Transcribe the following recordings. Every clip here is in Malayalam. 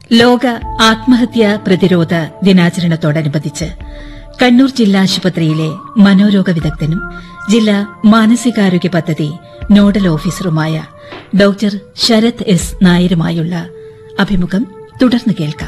ലോക ആത്മഹത്യാ പ്രതിരോധ ദിനാചരണത്തോടനുബന്ധിച്ച് കണ്ണൂർ ജില്ലാ ആശുപത്രിയിലെ മനോരോഗ വിദഗ്ധനും ജില്ലാ മാനസികാരോഗ്യ പദ്ധതി നോഡൽ ഓഫീസറുമായ ഡോക്ടർ ശരത് എസ് നായരുമായുള്ള അഭിമുഖം തുടർന്ന് കേൾക്കാം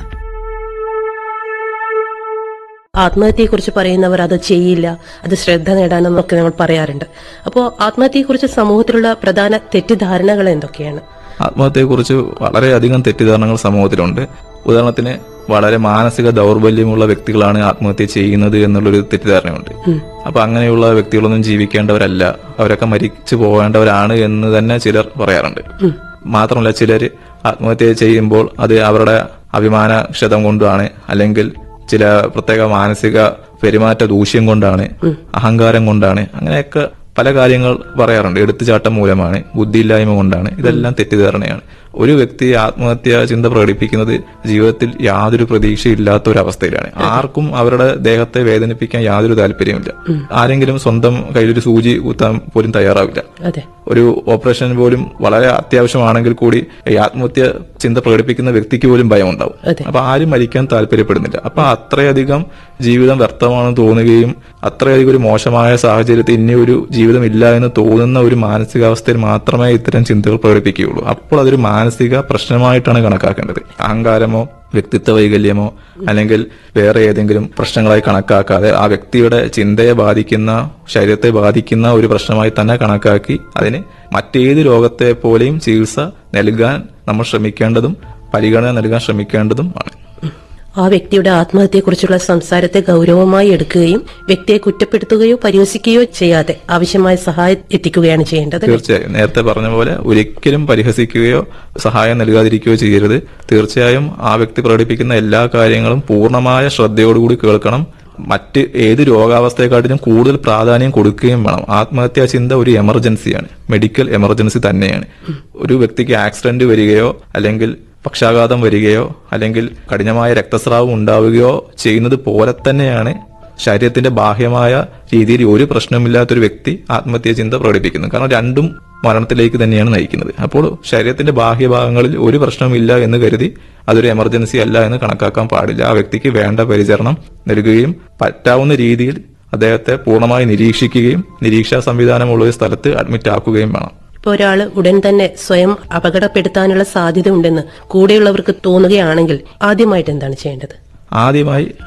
ആത്മഹത്യയെക്കുറിച്ച് പറയുന്നവർ അത് ചെയ്യില്ല അത് ശ്രദ്ധ നേടാനെന്നൊക്കെ നമ്മൾ പറയാറുണ്ട് അപ്പോൾ ആത്മഹത്യയെക്കുറിച്ച് സമൂഹത്തിലുള്ള പ്രധാന തെറ്റിദ്ധാരണകൾ എന്തൊക്കെയാണ് ആത്മഹത്യയെക്കുറിച്ച് വളരെയധികം തെറ്റിദ്ധാരണകൾ സമൂഹത്തിലുണ്ട് ഉദാഹരണത്തിന് വളരെ മാനസിക ദൗർബല്യമുള്ള വ്യക്തികളാണ് ആത്മഹത്യ ചെയ്യുന്നത് എന്നുള്ളൊരു തെറ്റിദ്ധാരണയുണ്ട് അപ്പൊ അങ്ങനെയുള്ള വ്യക്തികളൊന്നും ജീവിക്കേണ്ടവരല്ല അവരൊക്കെ മരിച്ചു പോകേണ്ടവരാണ് എന്ന് തന്നെ ചിലർ പറയാറുണ്ട് മാത്രമല്ല ചിലര് ആത്മഹത്യ ചെയ്യുമ്പോൾ അത് അവരുടെ അഭിമാനക്ഷതം കൊണ്ടാണ് അല്ലെങ്കിൽ ചില പ്രത്യേക മാനസിക പെരുമാറ്റ ദൂഷ്യം കൊണ്ടാണ് അഹങ്കാരം കൊണ്ടാണ് അങ്ങനെയൊക്കെ പല കാര്യങ്ങൾ പറയാറുണ്ട് എടുത്തുചാട്ടം മൂലമാണ് ബുദ്ധിയില്ലായ്മ കൊണ്ടാണ് ഇതെല്ലാം തെറ്റിദ്ധാരണയാണ് ഒരു വ്യക്തി ആത്മഹത്യ ചിന്ത പ്രകടിപ്പിക്കുന്നത് ജീവിതത്തിൽ യാതൊരു പ്രതീക്ഷയില്ലാത്ത ഒരു അവസ്ഥയിലാണ് ആർക്കും അവരുടെ ദേഹത്തെ വേദനിപ്പിക്കാൻ യാതൊരു താല്പര്യമില്ല ആരെങ്കിലും സ്വന്തം കയ്യിലൊരു സൂചി കുത്താൻ പോലും തയ്യാറാവില്ല അതെ ഒരു ഓപ്പറേഷൻ പോലും വളരെ അത്യാവശ്യമാണെങ്കിൽ കൂടി ഈ ആത്മഹത്യ ചിന്ത പ്രകടിപ്പിക്കുന്ന വ്യക്തിക്ക് പോലും ഭയം ഉണ്ടാവും അതെ. അപ്പൊ ആരും മരിക്കാൻ താല്പര്യപ്പെടുന്നില്ല അപ്പൊ അത്രയധികം ജീവിതം വ്യർത്ഥമാണെന്ന് തോന്നുകയും അത്രയധികം ഒരു മോശമായ സാഹചര്യത്തിൽ ഇനി ഒരു ജീവിതം ഇല്ല എന്ന് തോന്നുന്ന ഒരു മാനസികാവസ്ഥയിൽ മാത്രമേ ഇത്തരം ചിന്തകൾ പ്രകടിപ്പിക്കുകയുള്ളൂ അപ്പോൾ അതൊരു മാനസിക പ്രശ്നമായിട്ടാണ് കണക്കാക്കേണ്ടത് അഹങ്കാരമോ വ്യക്തിത്വ വൈകല്യമോ അല്ലെങ്കിൽ വേറെ ഏതെങ്കിലും പ്രശ്നങ്ങളായി കണക്കാക്കാതെ ആ വ്യക്തിയുടെ ചിന്തയെ ബാധിക്കുന്ന ശരീരത്തെ ബാധിക്കുന്ന ഒരു പ്രശ്നമായി തന്നെ കണക്കാക്കി അതിന് മറ്റേത് രോഗത്തെ പോലെയും ചികിത്സ നൽകാൻ നമ്മൾ ശ്രമിക്കേണ്ടതും പരിഗണന നൽകാൻ ശ്രമിക്കേണ്ടതും ആണ് ആ വ്യക്തിയുടെ ആത്മഹത്യയെക്കുറിച്ചുള്ള സംസാരത്തെ ഗൗരവമായി എടുക്കുകയും വ്യക്തിയെ കുറ്റപ്പെടുത്തുകയോ പരിഹസിക്കുകയോ ചെയ്യാതെ ആവശ്യമായ സഹായം എത്തിക്കുകയാണ് ചെയ്യേണ്ടത് അല്ലേ? തീർച്ചയായും നേരത്തെ പറഞ്ഞ പോലെ ഒരിക്കലും പരിഹസിക്കുകയോ സഹായം നൽകാതിരിക്കുകയോ ചെയ്യരുത് തീർച്ചയായും ആ വ്യക്തി പ്രകടിപ്പിക്കുന്ന എല്ലാ കാര്യങ്ങളും പൂർണ്ണമായ ശ്രദ്ധയോടുകൂടി കേൾക്കണം മറ്റ് ഏത് രോഗാവസ്ഥയെക്കാട്ടിലും കൂടുതൽ പ്രാധാന്യം കൊടുക്കുകയും വേണം ആത്മഹത്യാ ചിന്ത ഒരു എമർജൻസിയാണ് മെഡിക്കൽ എമർജൻസി തന്നെയാണ് ഒരു വ്യക്തിക്ക് ആക്സിഡന്റ് വരികയോ അല്ലെങ്കിൽ പക്ഷാഘാതം വരികയോ അല്ലെങ്കിൽ കഠിനമായ രക്തസ്രാവം ഉണ്ടാവുകയോ ചെയ്യുന്നത് പോലെ തന്നെയാണ് ശരീരത്തിന്റെ ബാഹ്യമായ രീതിയിൽ ഒരു പ്രശ്നമില്ലാത്തൊരു വ്യക്തി ആത്മഹത്യാ ചിന്ത പ്രകടിപ്പിക്കുന്നത് കാരണം രണ്ടും മരണത്തിലേക്ക് തന്നെയാണ് നയിക്കുന്നത് അപ്പോൾ ശരീരത്തിന്റെ ബാഹ്യഭാഗങ്ങളിൽ ഒരു പ്രശ്നമില്ല എന്ന് കരുതി അതൊരു എമർജൻസി അല്ല എന്ന് കണക്കാക്കാൻ പാടില്ല ആ വ്യക്തിക്ക് വേണ്ട പരിചരണം നൽകുകയും പറ്റാവുന്ന രീതിയിൽ അദ്ദേഹത്തെ പൂർണ്ണമായി നിരീക്ഷിക്കുകയും നിരീക്ഷാ സംവിധാനമുള്ള ഒരു സ്ഥലത്ത് അഡ്മിറ്റ് ആക്കുകയും വേണം ഇപ്പോൾ ഒരാൾ ഉടൻ തന്നെ സ്വയം അപകടപ്പെടുത്താനുള്ള സാധ്യത ഉണ്ടെന്ന് കൂടെയുള്ളവർക്ക് തോന്നുകയാണെങ്കിൽ ആദ്യമായിട്ട് എന്താണ് ചെയ്യേണ്ടത് ആദ്യമായി